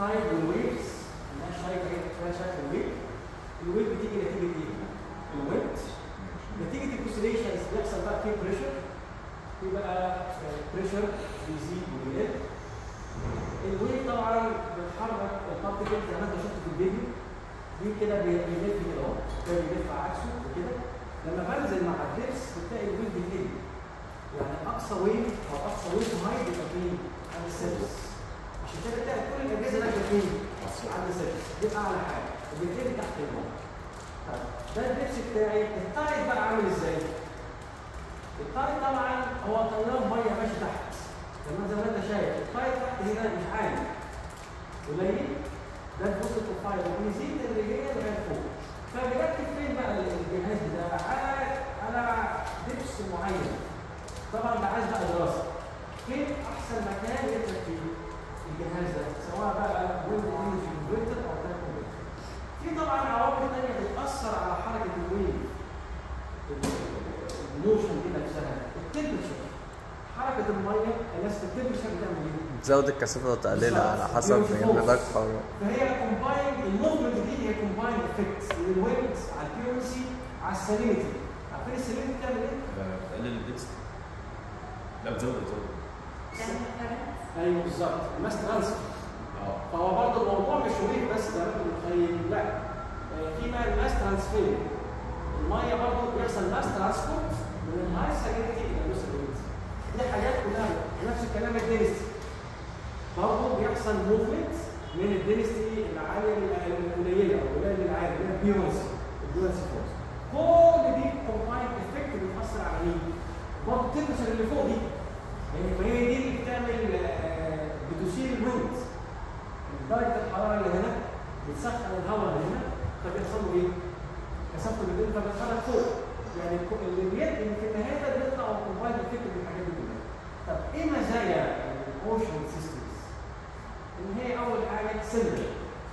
التايد والويفز الناس شايفه ايه شايفه شكل الويف الويف بتيجي نتيجه ايه؟ الويت نتيجه الكوسيليشنز بيحصل بقى فيه بريشر في بقى بريشر بيزيد وبيقل الويف طبعا بتحرك البارتيكل زي ما انت شفت في الفيديو دي كده بي- بيلف كده اهو ده بيلف عكسه وكده لما بنزل مع الدرس بتلاقي الويف بيقل يعني اقصى ويف او اقصى ويف هاي بيبقى فين؟ عند السيرفس عشان كده تلاقي كل الاجهزه نازله فين؟ عند السيرفس دي اعلى حاجه وبيبتدي تحت الماء طيب ده الدرس بتاعي التايد بقى عامل ازاي؟ التايد طبعا هو طيار ميه ماشي تحت تمام زي ما انت شايف التايد تحت هنا مش عالي قليل ده البوست بروفايل بيزيد تدريجيا لغايه فوق فبيركب فين بقى الجهاز ده على على دبس معين طبعا ده عايز بقى دراسه فين احسن مكان يركب فيه الجهاز ده سواء بقى ويند انرجي كونفرتر او تايم كونفرتر في طبعا عوامل ثانيه بتاثر على حركه الويف الموشن دي نفسها التمبرشر حركه الميه الناس في التمبرشر بتعمل ايه؟ تزود الكثافه وتقللها على حسب يملك حرارة فهي كومباين الموفمنت دي هي كومباين افكت من الويندز على البيورسي على السالينيتي عارفين السالينيتي بتعمل ايه؟ بتقلل الديكست لا بتزود بتزود ايوه بالظبط الماس ترانسفير اه فهو برضه الموضوع مش ويف بس زي ما انت متخيل لا آه، في بقى الماس ترانسفير الميه برضه بيحصل ماس ترانسبورت من الهاي سالينيتي الى اللو سالينيتي دي حاجات كلها نفس الكلام الدينستي برضه بيحصل موفمنت من الدينستي العاليه لل- القليله او القليله للعاليه اللي هي البيونسي البيونسي فورس كل دي كومباين افكت بتاثر على مين؟ برضه التمبرشر اللي فوق دي يعني ما هي دي اللي بتعمل آه، بتثير الويند درجه الحراره اللي هنا بتسخن الهواء اللي هنا فبيحصل له ايه؟ كثافته بالليل فبيتحرك فوق يعني الك- اللي بيد في النهايه ده بيطلع كومباين افكت من الحاجات دي كلها طب ايه مزايا الاوشن سيستمز؟ ان هي اول حاجه سيلفر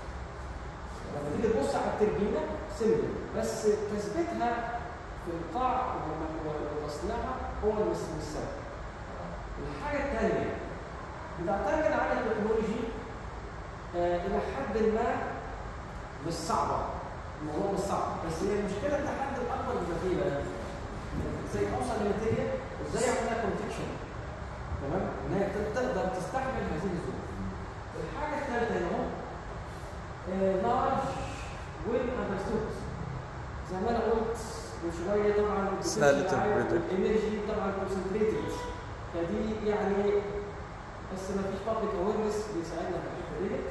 لما تيجي تبص على التربينه سيلفر بس تثبيتها في القاع وم- وتصنيعها هو اللي مش مش سهل. الحاجه الثانيه بتعتمد على التكنولوجي آه الى حد ما مش صعبه الموضوع مش صعب بس هي المشكله التحدي الاكبر بيبقى فيه بقى ازاي اوصل لماتيريال وازاي اعملها كونتكشن تمام ان هي تقدر تستحمل هذه الظروف الحاجه الثالثه هنا اهو لارج ويل اندرستود زي ما انا قلت من شويه طبعا سهلة البريدكت. الانرجي طبعا كونسنتريتد فدي يعني بس ما فيش بابليك اويرنس بيساعدنا في الحته ديت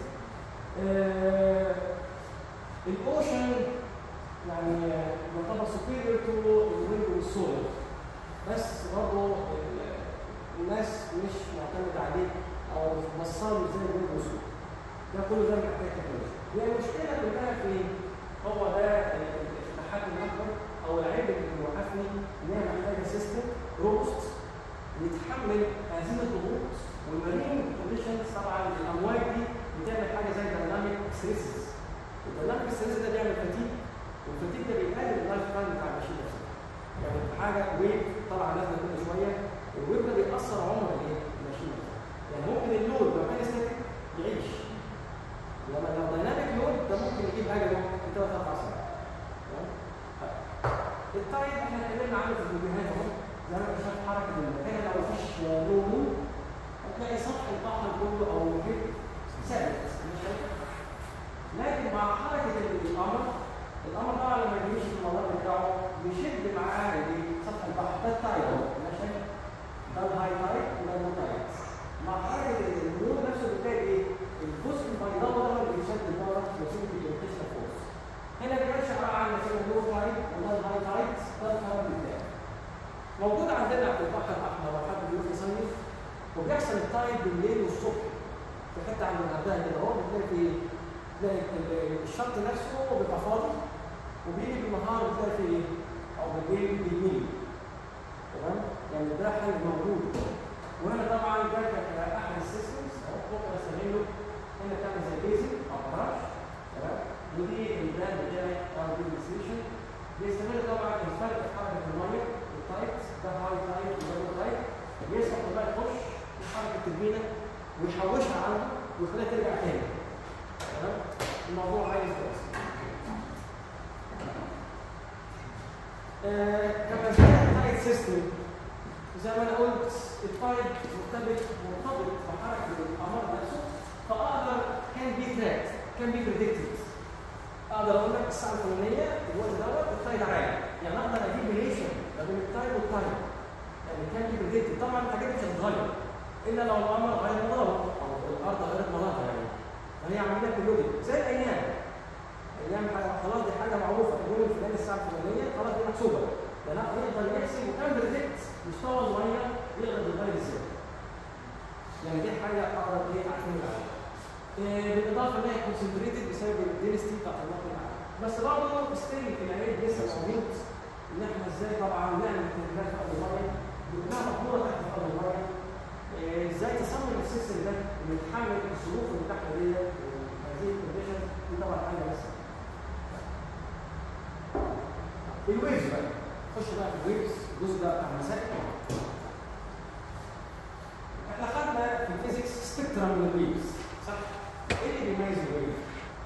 آه، الاوشن يعني يعتبر سوبيريور تو الويند والسول بس برضه ال- الناس مش معتمد عليه او مش بصان زي الويند والسول ده كله ده محتاج تكنولوجيا هي المشكله كلها في إيه؟ هو ده ال- التحدي الاكبر او العيب اللي بيوقفني ان هي محتاجه سيستم روبست يتحمل هذه الضغوط والمارين كونديشنز طبعا الامواج دي بتعمل حاجه زي دايناميك ستريسز الدايناميك ستريس ده بيعمل فتيك والفتيك ده بيقلل اللايف تايم بتاع الماشين نفسها يعني حاجه ويف طالعه نازله كل شويه الويف ده بيأثر عمر الايه؟ الماشين نفسها يعني ممكن اللود لو كان ستاتيك يعيش لما لو دايناميك لود ده ممكن يجيب حاجه في ثلاث اربع ساعات تمام؟ التايم احنا اتكلمنا عنه في الفيديوهات اهو زي ما انت شايف حركه المكان لو مفيش لون هتلاقي سطح البحر كله او المحيط ثابت مش هيتغير. لكن مع حركه القمر القمر طبعا لما بيمشي في المدار بتاعه بيشد معاه ايه؟ سطح البحر ده التايد اهو ماشي ده الهاي تايد وده اللو تايد مع حركه النور نفسه بتلاقي ايه؟ الجزء البيضاء ده هو اللي بيشد البحر نتيجه الانتشار فورس هنا بيمشي عباره عن مثلا اللو تايد وده الهاي تايد ده الكهرباء بتاعه موجود عندنا في البحر الاحمر لو حد بيروح يصيف وبيحصل التايد بالليل والصبح في حته عند الغردقه كده اهو بتلاقي في تلاقي ال- الشط نفسه بيبقى فاضي وبيجي بالنهار بتلاقي في ايه؟ او بالليل بيميل تمام؟ يعني ده حل موجود وهنا طبعا ده كان احد السيستمز اهو ممكن استغله هنا تعمل زي بيزك او براش تمام؟ ودي البراند بتاعي او دي بيستغل طبعا الفرق في حركه الميه التايت ده هاي تايت وده لو تايت بيسمح الميه تخش في حركه التربينه ويحوشها عنده ويخليها ترجع تاني تمام الموضوع عايز دراسه آه، كمزايا التايد سيستم زي ما انا قلت التايد مرتبط مرتبط بحركه القمر نفسه فاقدر كان بي تراكت كان بي بريدكتد اقدر اقول لك الساعه الفلانيه الوقت دوت التايد عالي يعني اقدر اجيب ريليشن ما بين التايد والتايد يعني كان بي بريدكتد طبعا الحاجات دي مش هتتغير الا لو القمر غير مداره او الارض غيرت مدارها يعني فهي عمليه بيريودك زي الايام ايام حاجة- خلاص دي حاجه معروفه اليوم الفلاني الساعه الفلانيه خلاص دي محسوبه ده لا يقدر يحسب وكان بريدكت مستوى الميه يقدر يتغير ازاي يعني دي حاجه اقدر ايه اعتمد عليها إيه، بالاضافه ان هي كونسنتريتد بسبب الدينستي بتاعت النقل العام بس برضه ستيل العيب لسه موجود ان احنا ازاي طبعا نعمل تدريبات في ارض الميه بناء مقدوره تحت في ارض الميه إيه، ازاي تصمم السيستم ده انه يتحمل الظروف اللي تحت ديت وهذه الكونديشن دي طبعا حاجه بس الويفز بقى خش بقى في الويفز الجزء ده بتاع المسائل احنا خدنا في الفيزيكس سبيكترم من الويفز صح؟ ايه اللي بيميز الويف؟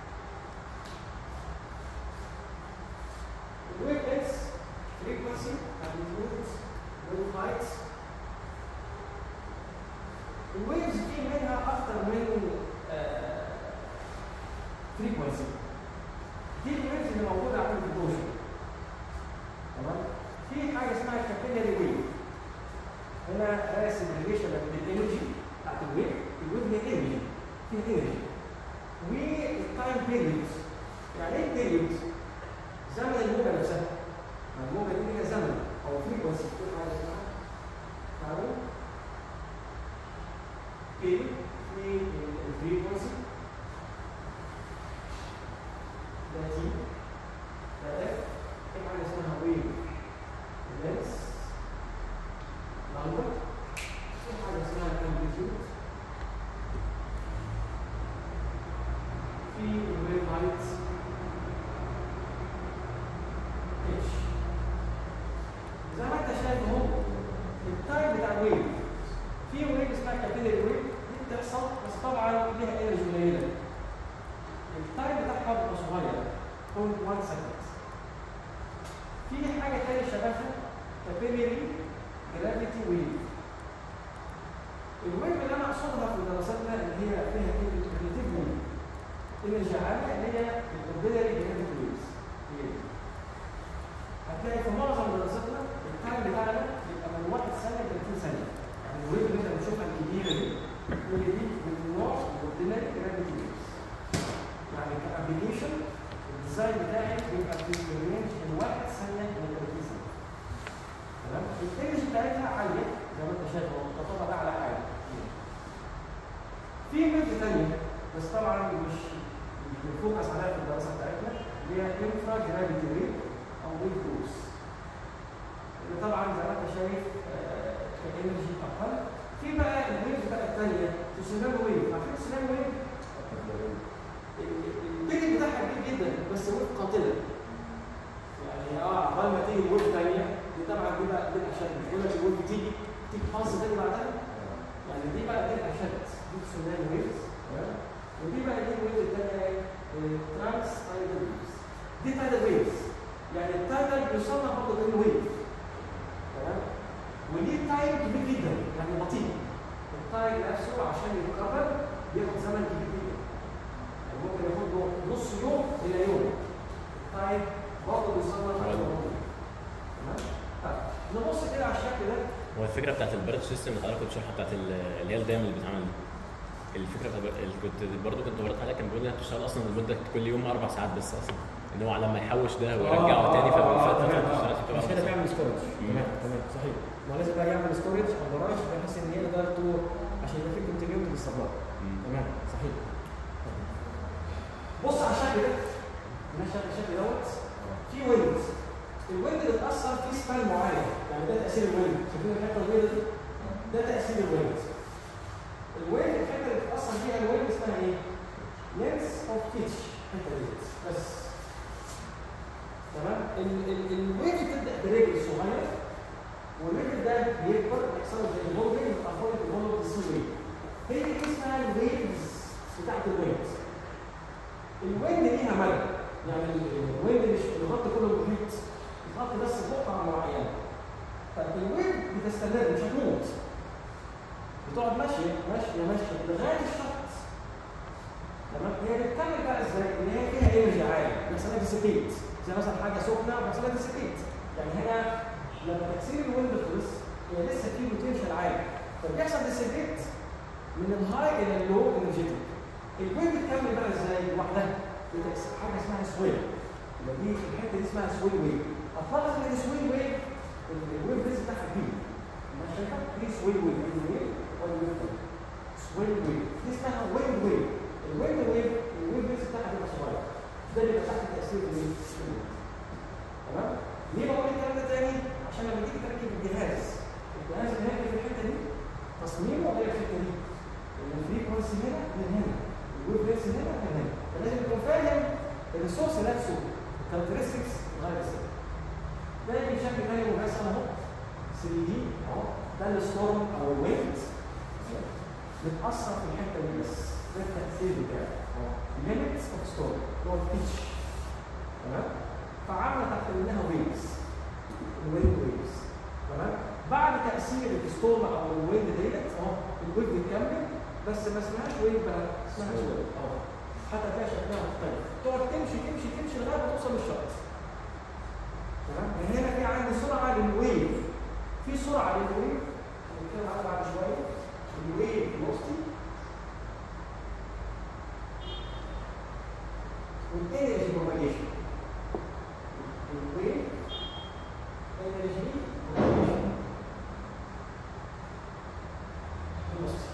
الويف لينس فريكونسي امبليتيود ويف هايت الويفز في منها اكتر من فريكونسي دي الويفز اللي موجوده عندنا في الدوشن تمام في حاجه اسمها كابيلاري ويف هنا راسم ريليشن بين الانرجي بتاعت الويف الويف هي انرجي فيها انرجي والتايم بيريود يعني ايه بيريود؟ زمن الموجه نفسها ما الموجه دي ليها زمن او فريكونسي في حاجه اسمها تعالوا بيريود في الفريكونسي ده تي ده اف في حاجه اسمها ويف لينس نمبر في حاجه اسمها امبليتيود في الويف هايت اتش زي ما انت شايف اهو التايم بتاع الويف في ويف اسمها كابيلاري ويف دي بتحصل بس طبعا ليها انرجي قليله التايم بتاعها بيبقى صغير 0.1 سكند في حاجه تانية شبهها كابيلاري جرافيتي ويف الويف اللي انا اقصدها في دراستنا اللي هي فيها كوجنيتيف ويف انرجي عاليه اللي هي الاوردينري جرافيتي ويفز هي دي هتلاقي في معظم دراستنا التايم بتاعنا بيبقى من 1 ثانيه ل 30 ثانيه يعني الويف اللي انت بتشوفها الكبيره دي هي دي من نوع الاوردينري جرافيتي ويفز يعني كابليكيشن الديزاين بتاعي بيبقى في رينج من 1 ثانيه ل 30 ثانيه تمام الانرجي بتاعتها عاليه زي ما انت شايف اهو تعتبر ده على حاجه في ويف ثانيه بس طبعا مش مش بنفوكس عليها في الدراسه بتاعتنا اللي هي انفرا جرافيتي ويف او ويف دوز اللي طبعا زي ما انت شايف آه، كانرجي اقل في بقى الويف بقى الثانيه تسونامي ويف عارفين التسونامي ويف البيت بتاعها كبير جدا بس ويف قاتله يعني اه عقبال ما تيجي الويف ثانيه دي طبعا دي بقى دي اشد مش بقول لك الويف تيجي تيجي خالص تاني بعدها يعني دي بقى دي اشد دي تسونامي ويفز ودي بقى دي الويف الثانيه ترانس تايدال ويفز دي تايدال ويفز يعني التايدال بيصنع برضه كانه ويف تمام وليه تايم كبير جدا يعني بطيء التايم نفسه عشان يتكرر بياخد زمن كبير جدا يعني ممكن ياخد له نص يوم الى يوم التايم برضه بيصنع تايم بطيء تمام طيب نبص كده على الشكل ده هو الفكره بتاعت البرد سيستم اللي حضرتك كنت شرحها بتاعت ال- اللي هي الدايم اللي بتتعمل دي الفكره بتاعت اللي كنت برضه كنت وريتها لك كان بيقول لي هتشتغل اصلا لمده كل يوم اربع ساعات بس اصلا ان هو لما يحوش ده ويرجعه تاني فالفتره تمام. بتاعت الاشتراك بتبقى مش كده أربع ساعات. بيعمل ستورج مم. تمام تمام صحيح ما هو لازم بقى يعمل ستورج او براش بحيث ان هي ادارته عشان يبقى في كونتينيوتي للسبلاي مم. تمام صحيح بص على الشكل ده ماشي على الشكل دوت في ويند الويند اللي اتاثر في سبان معين يعني ده تاثير الويند شايفين الحته البيضاء دي ده تاثير الويند الويند الحته اللي اتاثر فيها الويند اسمها ايه؟ لينس اوف تيتش الحته ديت بس تمام ال- ال- الويف بتبدا برجل صغير والرجل ده بيكبر بيحصل له زي الهولدنج بتاخد الهولدنج السوري هي دي اسمها الويفز بتاعت الويفز بتقعد ماشيه ماشيه ماشيه لغايه الشط تمام هي بتكمل بقى ازاي؟ ان هي فيها انرجي عالي بيحصل لها ديسيبيت زي مثلا حاجه سخنه بيحصل لها ديسيبيت يعني هنا لما تكسير الويند خلص هي لسه في بوتنشال عالي فبيحصل ديسيبيت من الهاي الى اللو انرجيتك الويند بتكمل بقى ازاي؟ لوحدها بتكسر حاجه اسمها سويل يبقى دي الحته دي اسمها سويل ويف هتلاحظ ان السويل ويف الويف بيز بتاعها بي مش شايفه؟ دي سويل ويف دي ويف ولا ويف سويل ويف دي اسمها ويند ويف الويند ويف الويف بيز بتاعها بيبقى صغير ده اللي بيبقى تحت تاثير الويف تمام؟ ليه بقول الكلام ده تاني؟ عشان لما تيجي تركب الجهاز الجهاز اللي هنا في الحته دي تصميمه غير الحته دي الفريكونسي هنا من هنا الويف بيز هنا من هنا فلازم تكون فاهم الريسورس نفسه كاركترستكس غير ازاي ده يجي شكل تاني مجسم اهو 3 دي اهو ده الستورم او الويند بتاثر في الحته دي بس ده التاثير بتاعه اهو ليميتس اوف ستورم اللي هو البيتش تمام فعامله تحت منها ويفز الويند ويفز تمام بعد تاثير الستورم او الويند ديت اهو الويف بتكمل بس ما اسمهاش ويف بقى اسمها سويل اهو حتى تلاقي شكلها مختلف تقعد تمشي تمشي تمشي لغايه ما توصل للشط تمام من هنا في عندي سرعه للويف في سرعه للويف هنتكلم عنها بعد شويه الويف فيلوسيتي والانرجي بروباجيشن الويف انرجي بروباجيشن فيلوسيتي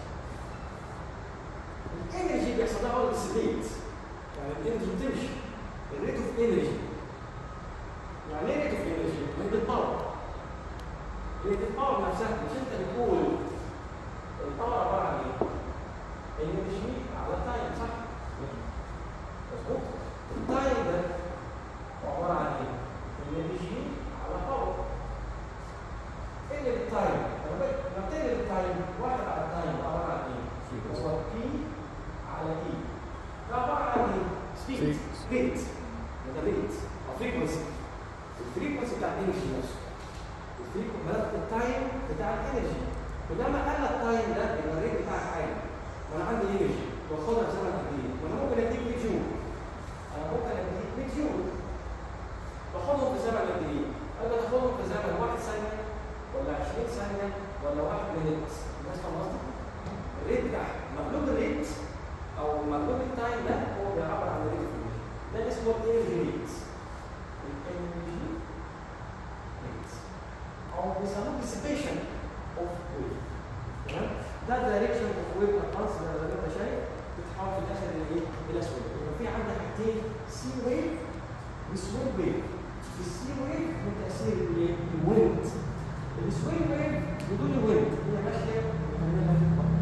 الانرجي بيحصل لها برضه سبيت يعني الانرجي بتمشي الريت اوف انرجي يعني ايه ريت اوف انرجي؟ ريت الباور ريت الباور نفسها مش انت بتقول الباور عباره عن ايه؟ انرجي على تايم صح؟ مظبوط؟ التايم ده عباره عن ايه؟ انرجي على باور ايه التايم؟ لما بتقلب التايم واحد على التايم عباره عن ايه؟ هو بي على اي ده عباره عن ايه؟ سبيد ريت ده ريت او فريكونسي الفريكونسي بتاع الانرجي نفسه الفريكونسي التايم بتاع الانرجي ولما قل التايم ده يبقى الريت بتاعك عالي وانا عندي انرجي واخدها في زمن قد ايه؟ وانا ممكن اديك 100 جول انا ممكن اديك 100 جول باخدهم في زمن قد ايه؟ انا باخدهم في زمن واحد ثانيه ولا 20 ثانيه ولا واحد مينيت الناس فاهم قصدي؟ الريت بتاعها مقلوب الريت او مقلوب التايم ده هو بيعبر عن الريت اوف ده اسمه الانرجي ريت الانرجي ريت او بيسموه dissipation اوف ويف تمام ده الدايركشن اوف ويف ادفانس زي ما انت شايف بتتحول في الاخر الى ايه؟ الى سويف يبقى في عندك حاجتين سي ويف وسويف ويف السي ويف من تاثير الايه؟ الويند السويف ويف بدون الويند هي ماشيه مكمله في البحر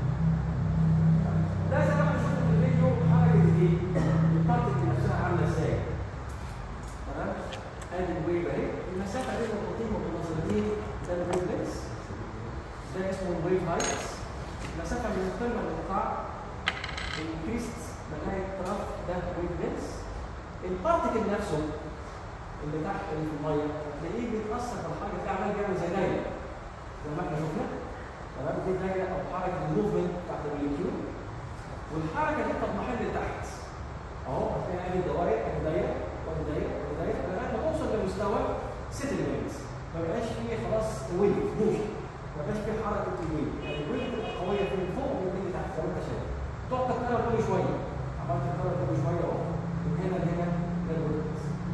ده زي ما احنا شفنا في الفيديو حركه الايه؟ البارتكل نفسها عامله ازاي؟ تمام؟ ادي الويف اهي المسافه بين النقطتين والنظرتين ده الويف لينس ده اسمه الويف هايت المسافه من القمه للقاع الكريست لغايه طرف ده ويف لينس البارتكل نفسه اللي تحت اللي في الميه تلاقيه بيتاثر بالحاجه دي عمال بيعمل زي دايره زي ما احنا شفنا تمام دي دايره او حركه الموفمنت بتاعت الموليكيول والحركه دي بتضمحل لتحت اهو هتلاقي ادي الدوائر ادي دايره وادي دايره وادي دايره لغايه ما توصل لمستوى سيتلمنت ما بقاش فيه خلاص ويف موشن ما بقاش فيه حركه الويف يعني الويف تبقى قويه في من فوق ومن من تحت زي ما انت شايف تقعد تكرر كل شويه عمال تكرر كل شويه اهو من هنا لهنا ده الويف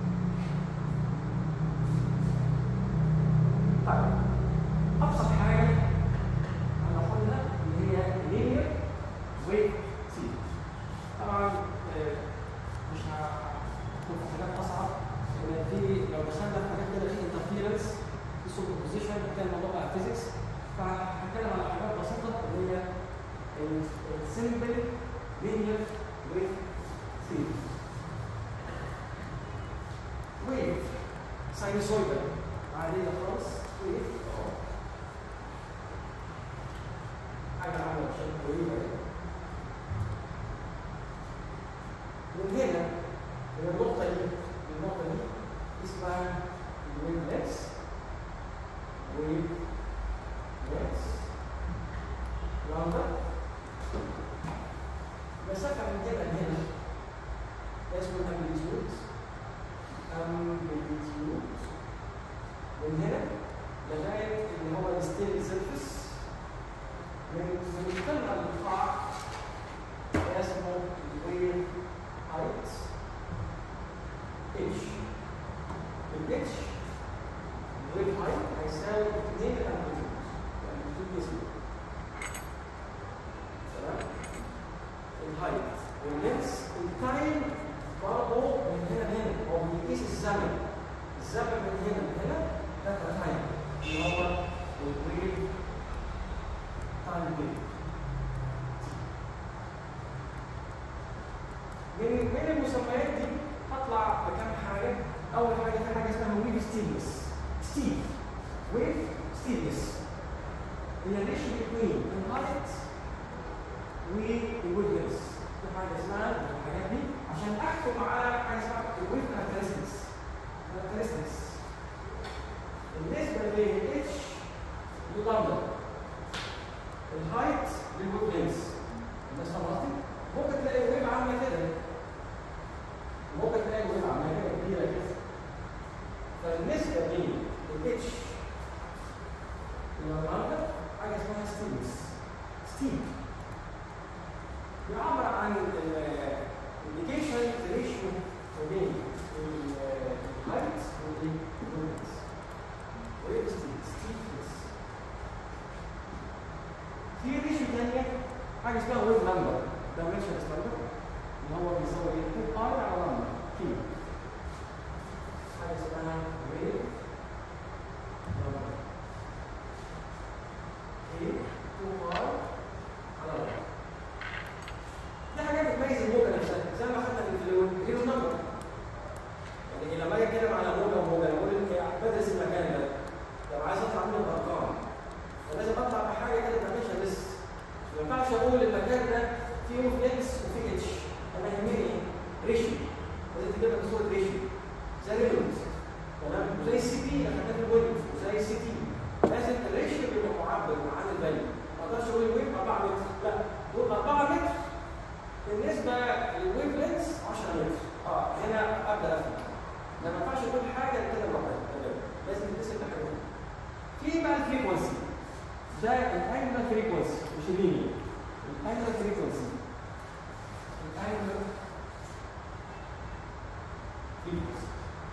طيب ابسط حاجه هناخدها اللي هي linear wave series طبعا آه، مش هدخل في حاجات اصعب لان في لو دخلنا في حاجات كده في انترفيرنس في سوبر بوزيشن كان الموضوع بقى فيزيكس فهتكلم على حاجات بسيطه اللي هي السمبل linear wave series ويف ساينوسويدال عادية خالص ويف اهو حاجة عاملة بشكل قريبة كده. من هنا من النقطة دي للنقطة دي اسمها الويف لينس ويف لينس لامدا مسافة من هنا لهنا اسمه الامبليتيود امبليتيود من هنا لغاية اللي هو الستيل سيرفيس من من القمة للقاع اسمه الويل هايت اتش الاتش الويل هايت هيساوي 2 الامبليتيود الامبليتيود اسمه تمام الهايت واللينس التايم برضه من هنا لهنا هو بيقيس الزمن الزمن من هنا لهنا ده تايم اللي هو الويل تايم بيريد من من المسميات دي هطلع بكام حاجه اول حاجه في حاجه اسمها ويف ستيلس ستيل ويف ستيلس هي ريشيو بين الهايت والويفنس في حاجه اسمها الحاجات دي عشان احكم على حاجه اسمها الويف كاركترستكس كاركترستكس بالنسبه للاتش للامدا الهايت للويفنس الناس فاهمه قصدي؟ ممكن تلاقي الويف عامله كده ممكن تلاقي الويف عامله كده كبيره كده فالنسبه بين الاتش للامدا حاجه اسمها ستيلس ستيل بيعبر عن الانديكيشن ريشيو ما بين الهايت والويدث ويب ستيفنس في ريشيو ثانيه حاجه اسمها ويب نمبر دايمنشن ستاندرد اللي هو بيساوي ايه 2 باي على نمبر كيلو حاجه اسمها ويب نمبر ايه 2 باي على نمبر دي حاجات بتميز الموجه نفسها زي ما خدنا في الفلويد هيرو نمبر يعني لما اجي اتكلم على موجه وموجه اقول ان بدرس المكان ده لو عايز اطلع منه بارقام فلازم اطلع بحاجه كده دايمنشن بس ما ينفعش اقول المكان ده فيه فليكس وفيه اتش انا يهمني ريشيو لازم تجيبها بصوره ريشيو زي ريلونز تمام وزي السي تي اللي خدناه في الويب وزي السي تي لازم الريشيو بيبقى معبر عن الفاليو ما اقدرش اقول الويب 4 متر لا دول 4 متر بالنسبه للويف لينس 10 متر اه هنا ابدا افهم ما ينفعش اقول حاجه كده لوحدها تمام لازم تتصل بحاجه في بقى الفريكونسي ده الانجلر فريكونسي مش اللينير الانجلر فريكونسي الانجلر فريكونسي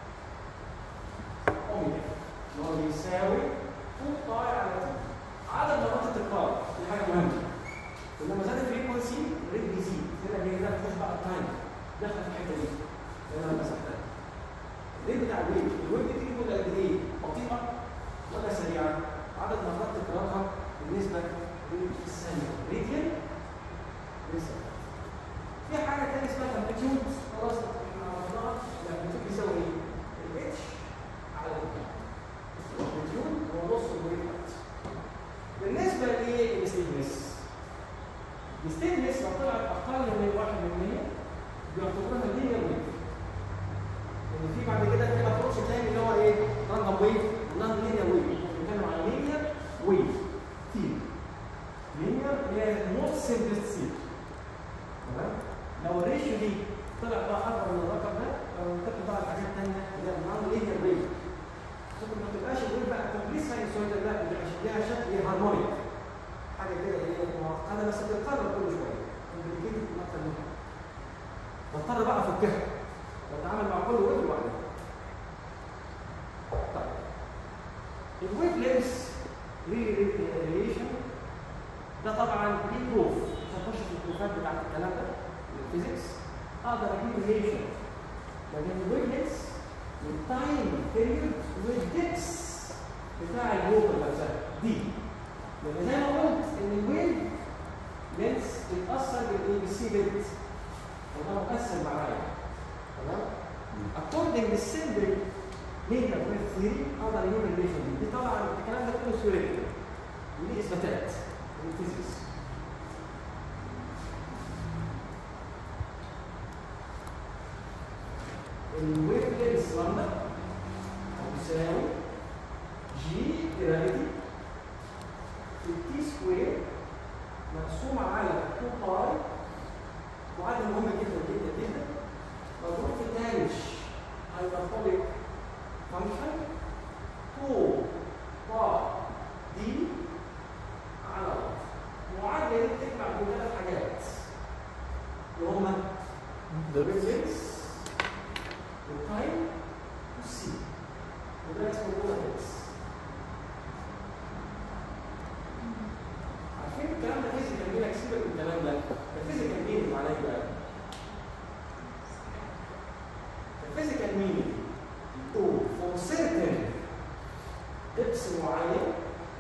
اوميجا اللي هو بيساوي 2 باي على تي عدد مرات التكرار دي حاجه مهمه ولما زاد الفريكونسي الريت بيزيد كده هي ده تخش بقى التايم داخله في الحته دي اللي انا مسحتها الريت بتاع الويف الويف دي تيجي تقول قد ايه بطيئه ولا سريعه عدد مرات تكرارها بالنسبه للثانيه ريديان لسه في حاجه ثانيه اسمها امبليتيود خلاص احنا عرفناها الامبليتيود بيساوي ايه؟ الاتش على الامبليتيود هو نص الويف بالنسبه للستيفنس الستيفنس لو طلعت اقل من 1% بيعتبروها لينير ويف لان في بعد كده في ابروش تاني اللي هو ايه؟ راندوم ويف نون لينير ويف بنتكلم عن لينير ويف تيم لينير اللي هي الموست سمبلست سيل تمام؟ لو الريشيو دي طلع بقى اكبر من الرقم ده فبننتقل بقى لحاجات ثانيه اللي هي النون لينير ويف ممكن ما تبقاش الويف بقى كومبليت ساينسويدال لا بيبقى ليها شكل هارمونيك حاجه كده هي معقده بس بتتكرر كل شويه كومبليكيتد اكتر من كده بضطر بقى افكها بتعامل مع كل ويف لوحدها طيب الويف لينس ريليشن ده طبعا ليه بروف مش هنخش في البروفات بتاعت الكلام ده الفيزيكس اقدر اجيب ريليشن ما بين الويف لينس والتايم بيريود والديبس بتاع الووتر نفسها دي لان زي ما قلت ان الويف لينس بيتاثر بالايه بالسي بيت وده مؤثر معايا تمام اكوردنج للسيمبل لينير ويف ثيري اقدر اجيب الريليشن دي دي طبعا الكلام ده كله ثيوريتيكال ودي اثباتات من الفيزيكس الويف لينس لامدا هتساوي جي جرافيتي في التي سكوير مقسومه على 2 باي معادله مهمه جدا جدا جدا موجود في تانج هايبربوليك فانكشن 2 باي دي على بعض. المعادله دي بتجمع بين ثلاث حاجات اللي هما الريفلكس والتايم والسي وده اسمه الريفلكس عارفين الكلام ده فيزيكال مين سيبك من الكلام ده الفيزيكال مين معناه ايه بقى؟ الفيزيكال مين تقول فور سيرتن دبس معين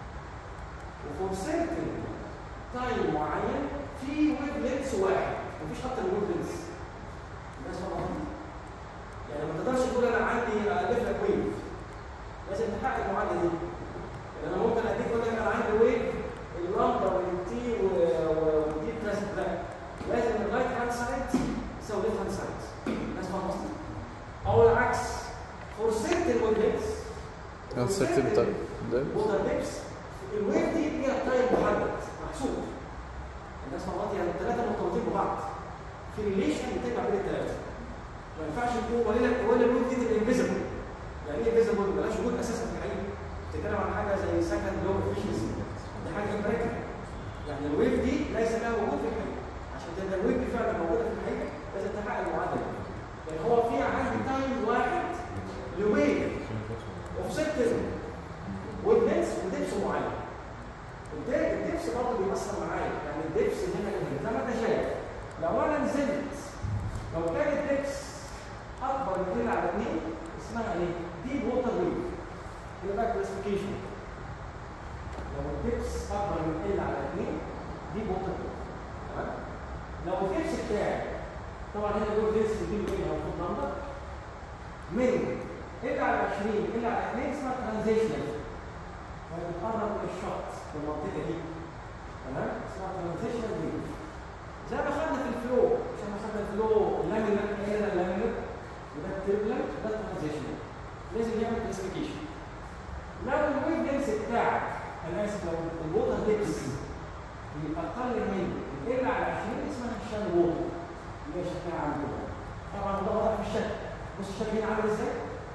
وفور سيرتن تايم معين في ويف لينس واحد مفيش اكتر من ويف لينس الناس فاهمه يعني ما تقدرش تقول انا عندي الف لك ويف لازم تحقق المعادله دي يعني انا ممكن اديك اقول لك انا عندي ويف اللامدا والتي والدي بريسنت لا لازم الرايت هاند سايد يساوي ليفت هاند سايد الناس فاهمه قصدي؟ او العكس فور سيرتن ويف لينس كونسبت بتاع ده ووتر ديبس الويف دي ليها تايم محدد محسوب الناس مع بعض يعني الثلاثه مرتبطين ببعض في ريليشن بتجمع بين الثلاثه ما ينفعش تقول ولا ولا الويف دي تبقى انفيزبل يعني ايه انفيزبل مالهاش وجود اساسا في الحقيقه بتتكلم عن حاجه زي سكند لو افشنسي دي حاجه امبريكال يعني الويف دي ليس لها وجود في الحقيقه عشان تبقى الويف دي فعلا موجوده في الحقيقه لازم تحقق المعادله دي. يعني هو في عندي تايم واحد لويف اوف سيكتور والدبس ودبس معين الد- الدبس برضه بيأثر معايا يعني الدبس اللي هنا اللي زي ما انت شايف لو انا نزلت لو كان الدبس اكبر من 2 على 2 اسمها ايه؟ ديب ووتر ويف هي بقى كلاسيفيكيشن لو الدبس اكبر من 2 على 2 ديب ووتر ويف تمام؟ لو الدبس بتاعي طبعا هنا الويف ديبس بتجيب ايه او فوت نمبر من الا على 20 الا على 2 اسمها ترانزيشنال بتقرب من الشط في المنطقه دي تمام اسمها ترانزيشنال ويف زي ما خدنا في الفلو مش احنا خدنا الفلو لامينر هنا لامينر وده التربلنت وده الترانزيشنال لازم يعمل كلاسيفيكيشن لو الويف ديبس بتاعك انا اسف لو الووتر ديبس اقل من الا على 20 اسمها الشال ووتر اللي هي شكلها عامل كده طبعا ده واضح في الشكل بص الشكل هنا عامل ازاي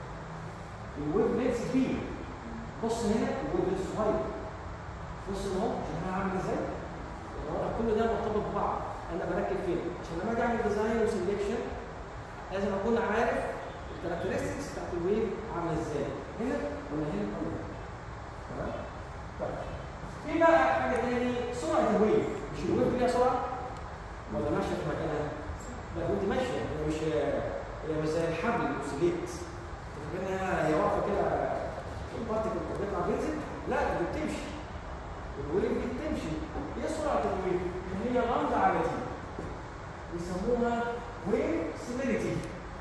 الويف لينس كبير بص هنا الويف لينس صغير بص اهو شكلها عامل ازاي الوضع كل ده مرتبط ببعض انا بركب فين عشان لما اجي اعمل ديزاين وسلكشن لازم اكون عارف الكاركترستكس بتاعت الويف عامله ازاي هنا ولا هنا ولا هنا تمام طيب في بقى حاجه تاني سرعه الويف مش الويف ليها سرعه ولا ماشيه في مكانها لا وانت ماشيه هي مش هي مش زي الحبل الاوسيليت فاكرينها هي واقفه كده البارتكل بتطلع بينزل لا دي بتمشي الويف دي بتمشي ايه سرعه الويف؟ اللي هي لامدا على تي بيسموها ويف سيليريتي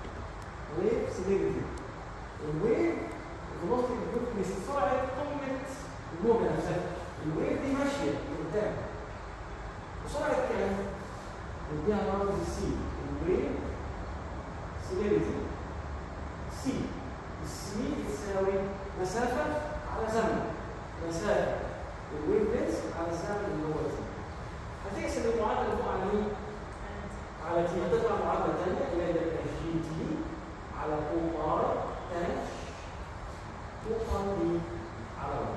ويف سيليريتي الويف الفيلوسيتي الويف مش سرعه قمه الموجه نفسها الويف دي ماشيه لقدام وسرعه كام؟ نديها رمز السي الويف سيليريتي سي السي بتساوي مسافة على زمن مسافة الويف لينس على الزمن اللي هو تي هتقسم المعادلة اللي فوق على مين؟ على تي هتطلع معادلة تانية اللي هي تبقى جي تي على او ار داش او ار دي على 1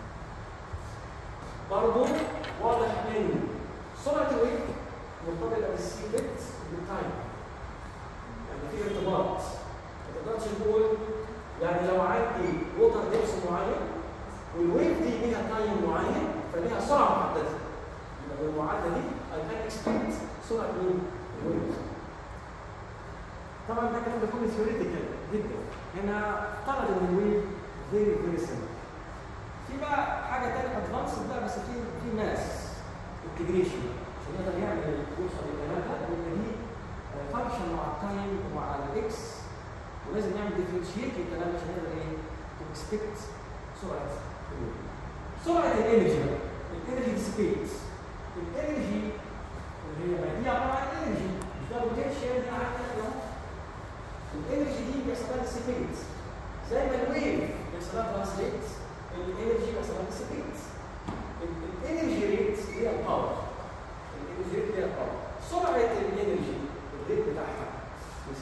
برضه واضح ان سرعة الويف مرتبطة بالسي بت بالتايم يعني في ارتباط ما تقدرش تقول يعني لو عندي ووتر ديبس معين والويف دي ليها تايم معين فليها سرعه محدده يبقى بالمعادله دي I can expect سرعه مين؟ الويف طبعا ده الكلام ده كله ثيوريتيكال جدا هنا افترض ان الويف فيري فيري سمبل في بقى حاجه تانية ادفانسد بقى بس في في ماس انتجريشن عشان يقدر يعمل يوصل للكلام ده ويبقى دي فانكشن مع التايم ومع الاكس ولازم نعمل ديفرنشيت للكلام ده عشان نقدر ايه تو اكسبكت سرعه الويف. سرعه الانرجي بقى الانرجي ديسيبيت الانرجي اللي هي ما دي عباره عن انرجي مش ده بوتنشال دي عندنا اهو الانرجي دي بيحصل لها ديسيبيت زي ما الويف بيحصل لها ترانسليت الانرجي بيحصل لها ديسيبيت الانرجي ريت هي الباور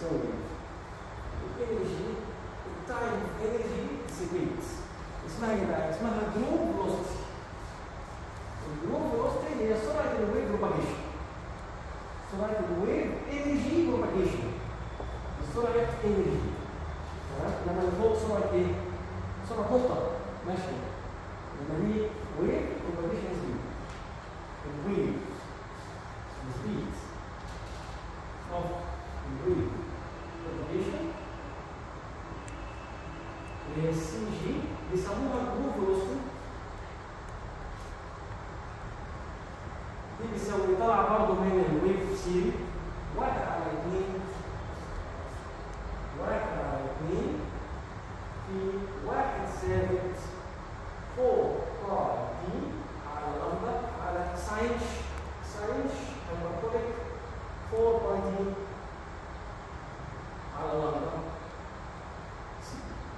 بتساوي ايه؟ الانرجي التايم اوف انرجي ديسيبيت اسمها ايه بقى؟ اسمها جروب فيلوسيتي الجروب فيلوسيتي هي سرعه الويف بروباجيشن سرعه الويف انرجي بروباجيشن سرعه انرجي تمام لما اللي فوق سرعه ايه؟ سرعه نقطه ماشيه لما دي ويف بروباجيشن سبيد الويف السبيد of الويف بروباجيشن اللي هي السي جي بيسموها جروب فيلوسيتي دي بيساوي طلع برضه من الويف سيري واحد على اثنين واحد على اثنين في واحد ثابت فوق باي دي على لمبدا على ساينش ساينش هيبربوليك 4 باي دي على لمبدا سي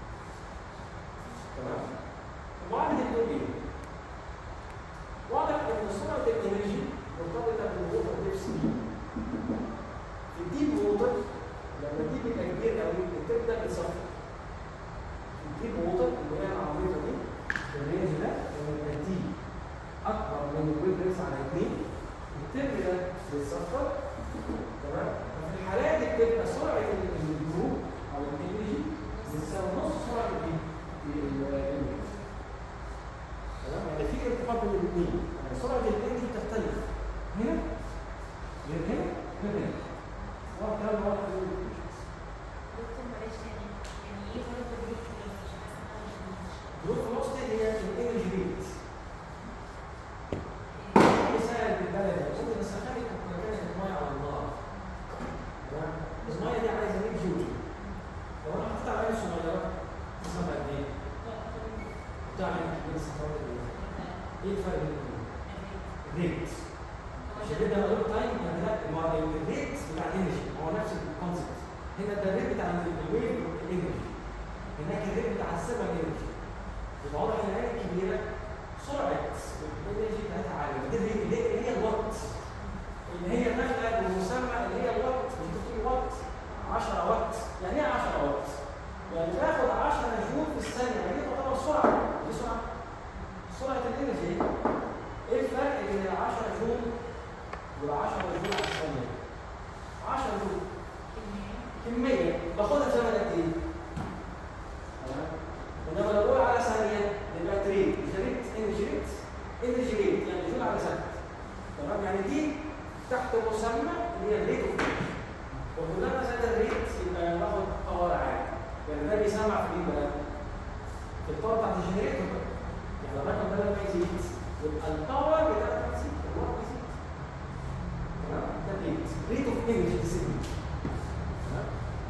تمام وبعد الدول ايه؟ واضح ان سرعه الانرجي مرتبطه بالووتر ديب سي في الديب ووتر لما دي بيبقى كبير قوي بتبدا بتصفر في الديب ووتر اللي هي العميقه دي الرينج ده لما يبقى دي اكبر من الويف ريس على اثنين بتبدا بتصفر تمام ففي الحالات دي بتبقى سرعه الجروب او الانرجي بتساوي نص سرعه الايه؟ الويف تمام يعني في ارتباط بين الاثنين يعني سرعه الانرجي بتختلف هنا غير هنا غير هنا هو الكلام ده واضح في الابلكيشنز دكتور معلش يعني يعني ايه برضه جروب فلوس عشان حاسه ان انا مش فاهمة. جروب فلوسيتي هي الانرجي ريت مثال بالبلد ممكن نسخن كانت الميه على النار تمام الميه دي عايزه 100 جول لو انا حطيت على عين صغيره تسمع قد ايه؟ بتاع من سنوات ايه الفرق بين الاثنين؟ الريت مش الريت ده غير تايم يعني لا ما هو الريت بتاع الانرجي هو نفس الكونسيبت هنا ده الريت بتاع الويف الانرجي هناك الريت بتاع السيرفر انرجي يبقى واضح ان العين الكبيره سرعه الانرجي بتاعتها عاليه دي الريت اللي هي- اللي هي الوات اللي هي نقله بالمسمى اللي هي الوات مش بتقول وات 10 وات يعني ايه 10 وات؟ يعني باخد 10 جول في الثانيه يعني دي تعتبر سرعه دي سرعه سرعه الانرجي ايه الفرق بين ال 10 جول وال 10 جول على الثانيه؟ 10 جول كميه باخدها في زمن قد ايه؟ تمام؟ انما لو اقول على ثانيه يبقى تريد مش ريت انرجي ريت انرجي ريت يعني جول على ثانيه تمام يعني دي تحت مسمى اللي هي الريت اوف وكلما زاد الريت يبقى ناخد باور عالي يعني ده بيسمع في ايه بقى؟ في الباور بتاعت الجنريتور بقى يعني الرقم ده لما يزيد يبقى الباور بتاعتها تزيد الوقت يزيد تمام ده ريت ريت اوف انرجي ديسيبلين تمام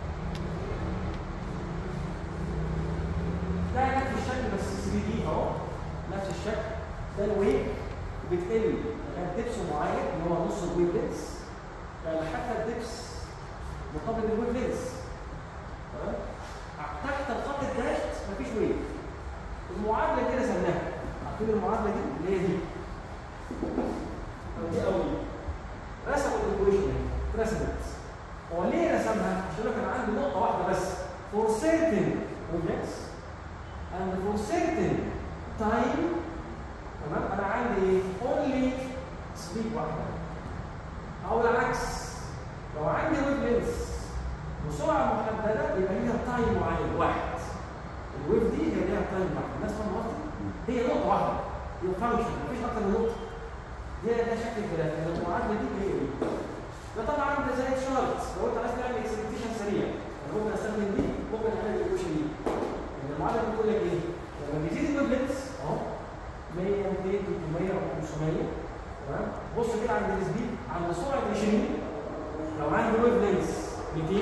ده نفس الشكل بس 3 دي اهو نفس الشكل ده الويف بتقل لغايه دبس معين اللي هو نص الويف لينس يعني حتى الدبس مرتبط بالويف لينس تمام تحت الخط الداشت مفيش ويف المعادله دي رسمناها عارفين المعادله دي اللي هي دي أو دي او دي رسموا الايكويشن اترسمت هو ليه رسمها؟ عشان كان عنده نقطه واحده بس for certain wavelengths and for certain time تمام انا عندي ايه؟ only speed واحده او العكس لو عندي ويف لينس وسرعه محدده يبقى ليها تايم معين واحد الويف دي هي ليها تايم واحد الناس فاهمه قصدي؟ هي نقطه واحده هي فانكشن مفيش اكتر من نقطه ده ده شكل الكلام المعادله دي هي ايه؟ ده طبعا عامل زي شارت لو انت عايز تعمل اكسبكتيشن سريع أنا ممكن استخدم دي ممكن اعمل الايكويشن دي يعني المعادله بتقول لك ايه؟ لما بيزيد الويف لينس اهو 100 200 300 500 تمام بص كده عند السبيد عند سرعه 20 لو عندي ويف لينس 200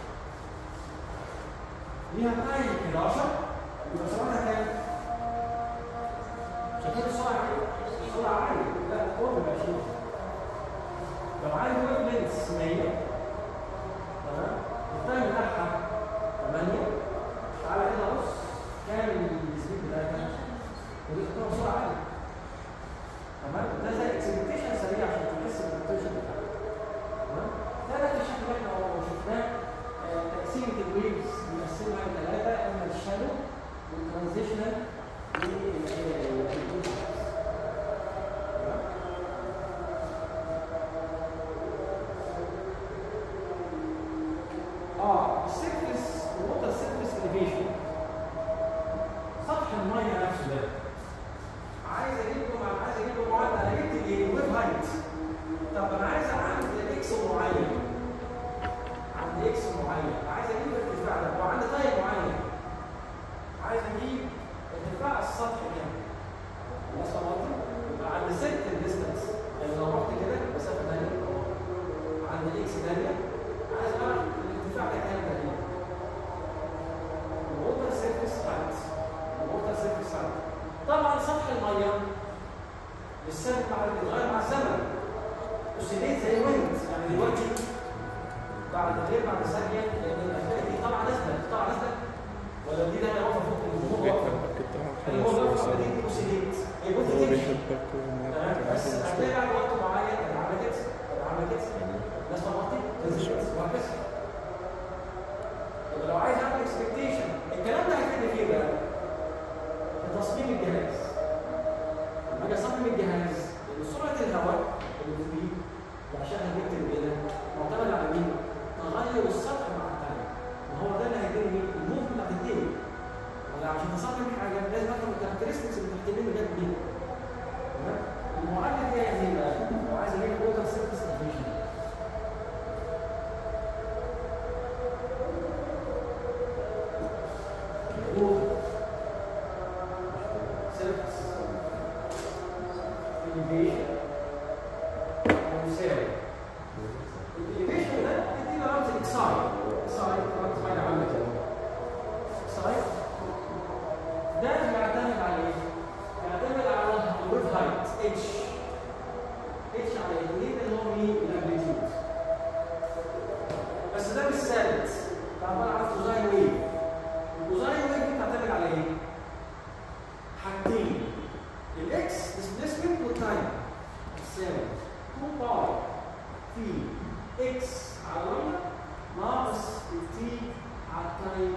ليها تايم 11 يبقى سرعتها كام؟ شايفين السرعه عاليه؟ السرعه عاليه لا قرب ال 20 لو عندي ويف لينس 100 تمام التايم بتاعها 8 تعالى كده بص كام السبيد بتاعتها؟ ودي تعتبر سرعه عاليه تمام ده زي اكسبكتيشن سريع عشان تحس بالبوتنشال بتاعك تمام ده نفس الشكل اللي احنا لو شفناه اوسيليت زي ويند يعني دلوقتي بعد غير بعد ثانيه لان الافلاك دي طبعا نازله طبعا نازله ولا دي دايما واقفه فوق الجمهور واقفه الجمهور واقفه دي اوسيليت هي ممكن تمشي تمام بس هتلاقي بعد وقت معين اللي عملت اللي عملت الناس طبعتي نزلت وهكذا يبقى لو عايز اعمل اكسبكتيشن الكلام ده هيفيدني فيه بقى في تصميم الجهاز لما اجي اصمم الجهاز لان سرعه الهواء اللي فيه وعشان هنكتب هنا معتمد على مين؟ تغير السطح مع التاني وهو ده اللي هيديني مين؟ الموف بتاعت الدنيا ولا عشان اصمم حاجه لازم افهم الكاركترستكس اللي تحت منه جت منين تمام؟ المعادله دي يعني ايه بقى؟ لو عايز اجيب ووتر سيرفيس افيشن surface elevation ويساوي الاليفيشن ده بيدينا رمز اكساي اكساي رمز حاجه عامله كده اكساي ده بيعتمد على ايه؟ بيعتمد على الويف هايت اتش اتش على الاثنين اللي هو مين؟ الامبليتيود بس ده مش ثابت ده عباره عن كوزاين ويف الكوزاين ويف دي بتعتمد على ايه؟ حاجتين الاكس ديسبيسمنت والتايم تساوي 2 باي في اكس على واحد ناقص التي على التايم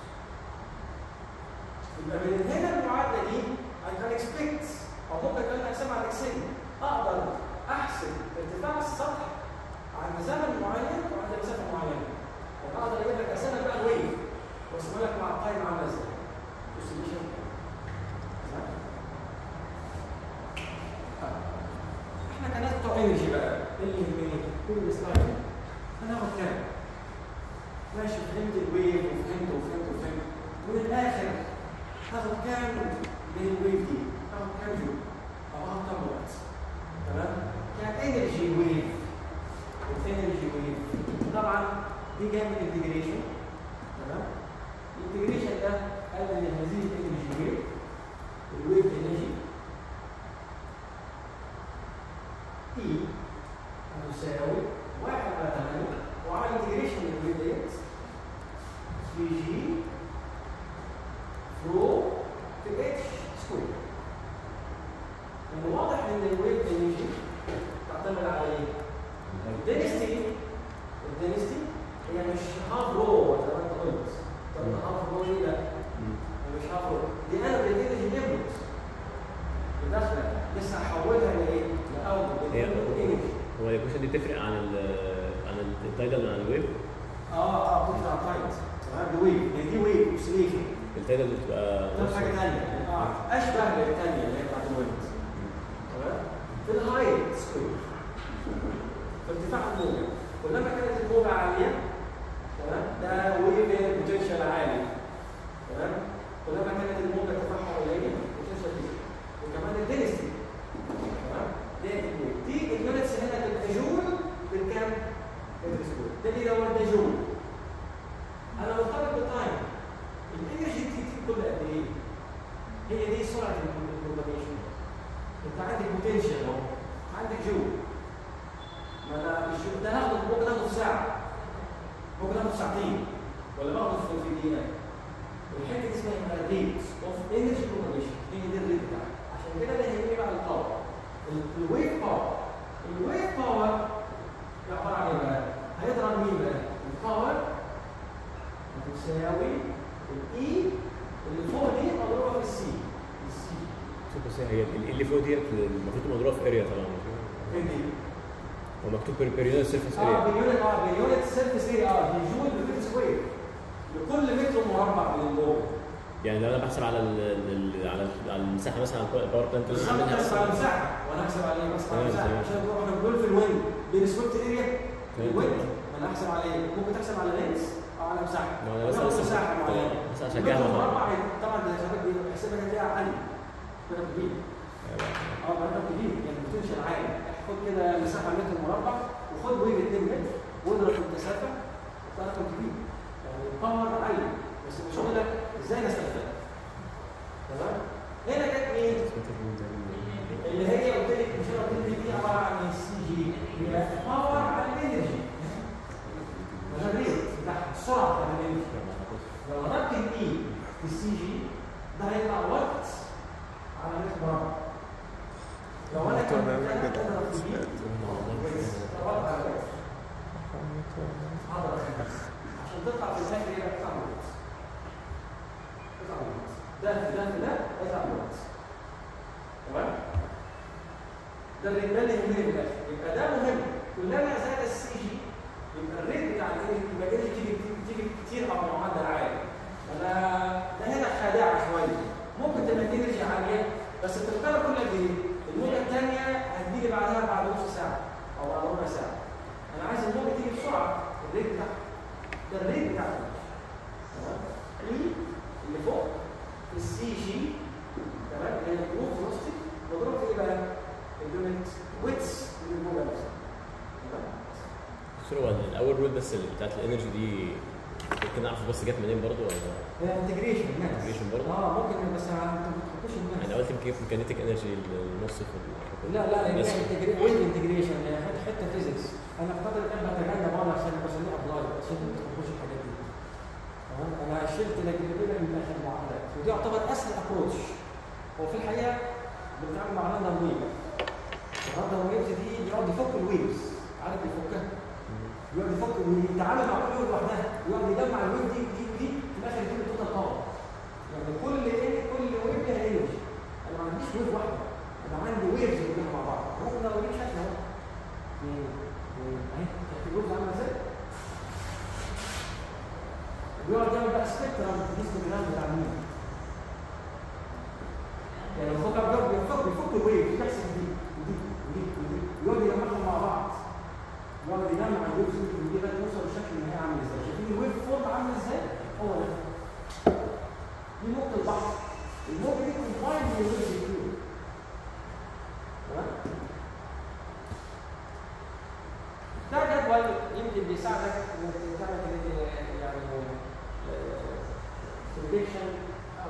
يبقى من هنا المعادله دي I can expect او ممكن كمان اقسمها على اكسين اقدر احسب ارتفاع السطح عند زمن معين وعند مسافه معينه واقدر اجيب لك اسئله بقى الويف واسمها لك مع التايم عامله ازاي distribution احنا كناس بتوع انرجي بقى اللي يهمني كل سلايد هناخد كام ماشي فهمت الويف وفهمت وفهمت وفهمت ومن الاخر هاخد كام من الويف دي هاخد كام جول او هاخد كام وقت تمام كانرجي ويف والانرجي ويف طبعا دي جايه من الانتجريشن تمام الانتجريشن ده قال ان هذه الانرجي ويف الويف انرجي اي هتساوي واحد على 8 وعمل انتجريشن للويف ديت في جي فلو في اتش سكوير يعني واضح ان الويف انرجي تعتمد على ايه؟ الدنستي الدنستي هي مش هاف رو زي ما انت قلت طب هاف رو ايه لا مش هاف رو دي انا بالانرجي انبوت الداخله لسه هحولها لايه؟ لاوتبوت هي انرجي هو الكويشن دي تفرق عن ال عن التايدال عن الويف اه اه بتطلع تايت تمام دي ويف هي دي ويف اوسيليشن التايدال دي بتبقى ده حاجه ثانيه اه اشبه للثانيه اللي هي بتاعت الويند تمام في الهايت سكوير في ارتفاع الموجه كلما كانت الموجه عاليه تمام ده ويف بوتنشال عالي تمام كلما كانت الموجه ارتفاعها قليل بوتنشال دي وكمان الدنستي تمام دي الويف دي اليونتس هنا تبقى جول بالكام؟ متر سكوير ده اللي هو ده جول انا مرتبط بالتايم الانرجي بتيجي كل قد ايه؟ هي دي سرعه البروباجيشن انت عندك بوتنشال اهو عندك جول ما انا مش ده هاخده ممكن اخده في ساعه ممكن اخده في ساعتين ولا باخده في في دقيقه الحته دي اسمها ريت اوف انرجي بروباجيشن هي دي الريت بتاعها عشان كده ده هيجي بقى الباور الويف باور الويف باور ده عباره عن ايه بقى؟ هيضرب مين بقى؟ الباور هتساوي الاي اللي فوق دي مضروبه في السي السي بس هي ال- اللي فوق ديت المفروض تبقى مضروبه في اريا طبعا فين دي؟ هو مكتوب بيريود سيرفيس اه اريا باليونت اه باليونت سيرفيس اريا اه دي جول بمتر سكوير لكل متر مربع من الموج يعني لو انا بحسب على ال ال على ال- على المساحه مثلا على الباور بلانت اللي بس أنا انا عاملها بحسب على المساحه وانا احسب على ايه؟ بحسب على تمام، المساحه تمام. عشان نروح احنا بنقول في الويند بين سويبت اريا تمام، الويند تمام. ما انا احسب على ايه؟ ممكن تحسب على لينس او على مساحه ما انا بس وناخد بس مساحه معينه بس اشجعها المتر طبعا مربع طبعا ده حسابك بيحسبها هتلاقيها عاليه رقم كبير اه رقم كبير يعني بوتنشال عالي خد كده مساحه متر مربع وخد ويف 2 متر واضرب في المسافه ده رقم كبير يعني الباور عالي بس المشكله ازاي نستخدمها تمام هنا جت مين؟ اللي هي قلت لك مش انا قلت لك دي عباره عن السي جي هي باور على الانرجي ده الريت بتاعها السرعه بتاع الانرجي لو ضربت الاي في السي جي ده هيطلع وات على متر مربع لو انا كان تمام كده. اضرب في بي وات على وات هضرب في بي عشان تطلع في النهايه هي بتطلع وات تطلع وات ده في ده في ده هيطلع وات تمام ده اللي ده اللي يهمني في الاخر يبقى ده مهم كلما زاد السي جي يبقى الريت بتاع الايه يبقى الريت تيجي تيجي كتير او معدل عالي انا ده هنا خادعه شويه ممكن تبقى انرجي عاليه بس بتختار كل قد ايه؟ الموجه الثانيه هتجيلي بعدها بعد نص ساعه او بعد ربع ساعه انا عايز الموجه تيجي بسرعه الريت بتاعها ده الريت بتاع الانرجي تمام اي اللي فوق السي جي تمام اللي هي الجروب فيلوسيتي مضروب في ايه بقى؟ اليونت ويتس للموجه نفسها تمام دكتور هو الاول رول بس اللي بتاعت الانرجي دي ممكن نعرف بس جت منين برضه ولا هي انتجريشن Integration برضه؟ اه ممكن بس انت ما بتحطوش الناس انا قلت يمكن في كينيتيك انرجي النص في ال- لا لا هي بس- ويب انتجريشن هي حته حته فيزيكس انا في فتره كان بتجنب وانا عشان بسميه ابلاي عشان ما تحبوش الحاجات دي تمام انا شلت الاجنبيه من اخر المعادلات ودي يعتبر اسهل ابروتش هو في الحقيقه بنتعامل مع راندوم ويف الراندوم ويفز دي يقعد يفك الويفز عارف يفكها يقعد يفك ويتعامل مع كل ويف لوحدها يقعد يجمع الويف دي دي دي في الاخر يجيب التوتال باور يعني كل ايه كل ويف ليها انرجي انا ما عنديش ويف واحده انا عندي ويفز كلها مع بعض ممكن لو اوريك شكل اهو اثنين اثنين اهي شايف الويفز عامله ازاي؟ بيقعد يعمل بقى سبيكترم هيستوجرام بتاع مين؟ يعني الفوق بيقعد بيفك بيفك الويف بتحسب دي ودي ودي ودي ويقعد يجمعهم مع بعض يقعد يجمع الويفز دي ودي لغايه ما يوصل للشكل النهائي عامل ازاي شايفين الويف فورم عامل ازاي؟ هو ده دي نقطه البحث النقطه دي كومباين من الويفز كتير تمام؟ ده جدول يمكن بيساعدك انك تعمل يعني بريدكشن او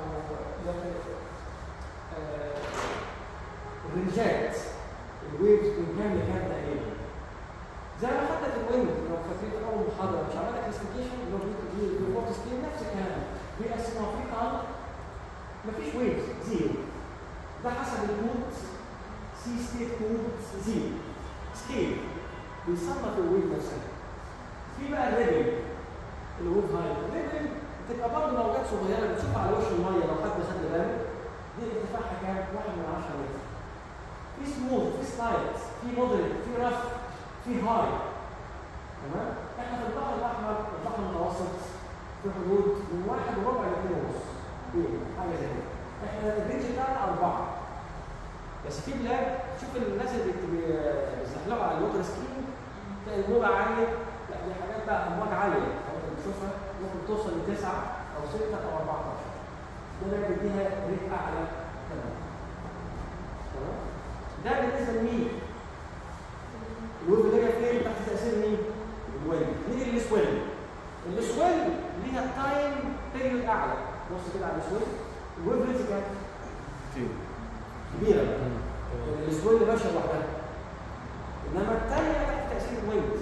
آه، رينجات الويفز من كام لكام تقريبا زي ما خدنا في الويند لو فاكرين في اول محاضره مش عملنا كلاسيفيكيشن اللي هو الريبورت سكيل نفس الكلام بيقسمها في قلب مفيش ويفز زيرو ده حسب الكود سي ستيت كود زيرو سكيل بيصنف الويف نفسها في بقى الليفل الويف هايت الليفل بتبقى برضه موجات صغيره بتشوفها على وش الميه لو حد خد باله دي ارتفاعها كام؟ 1 من 10 متر في سموث في سلايد في مودريت في رف في هاي تمام؟ احنا في البحر الاحمر البحر المتوسط في حدود من واحد وربع لاثنين ونص ايه حاجه زي كده احنا الرينج بتاعنا اربعه بس في بلاد شوف الناس اللي بت- بي- بيزحلقوا على الوتر سكين تلاقي الموجة عالية لا دي حاجات بقى أمواج عالية لو أنت بتشوفها ممكن توصل لتسعة أو ستة أو 14 ده بقى بيديها ريت أعلى كمان تمام ده بالنسبة لمين؟ الويف ده جاي فين تحت تأثير مين؟ الويل نيجي للسويل السويل ليها تايم بيريود أعلى بص كده على السويل الويف ريت كام؟ كتير كبيرة يعني السويل ماشية لوحدها انما الثانيه تحت تاثير الويند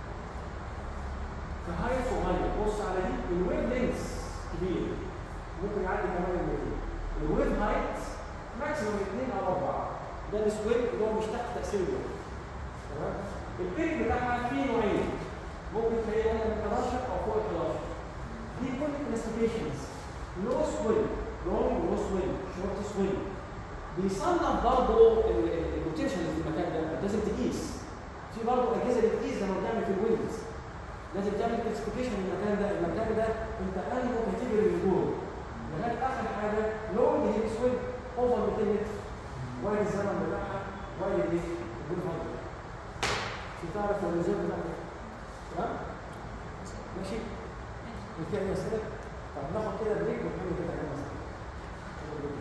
فهاي صغير بص على دي الويف لينس كبير ممكن يعدي كمان المتر الويف هايت ماكسيموم 2 او 4 ده السويل اللي هو مش تحت تاثير الويند تمام البيك بتاعها فيه نوعين ممكن تلاقيه هنا من 11 او فوق ال 11 دي كل كلاسيفيكيشنز لو سويل لونج لو سويل شورت سويل بيصنف برضه البوتنشال اللي في المكان ده لازم تقيس في برضه اجهزه بتقيس لما بتعمل في الويندز لازم تعمل كلاسيفيكيشن للمكان ده المكان ده انت انهي كاتيجوري اللي جوه لغايه اخر حاجه لونج هي سويل اوفر 200 متر وايد الزمن بتاعها وايد ايه؟ الجول فايد مش تعرف الريزيرف بتاعها تمام؟ ماشي؟ في اي اسئله؟ طب ناخد كده بريك ونكمل كده كمان مسألة.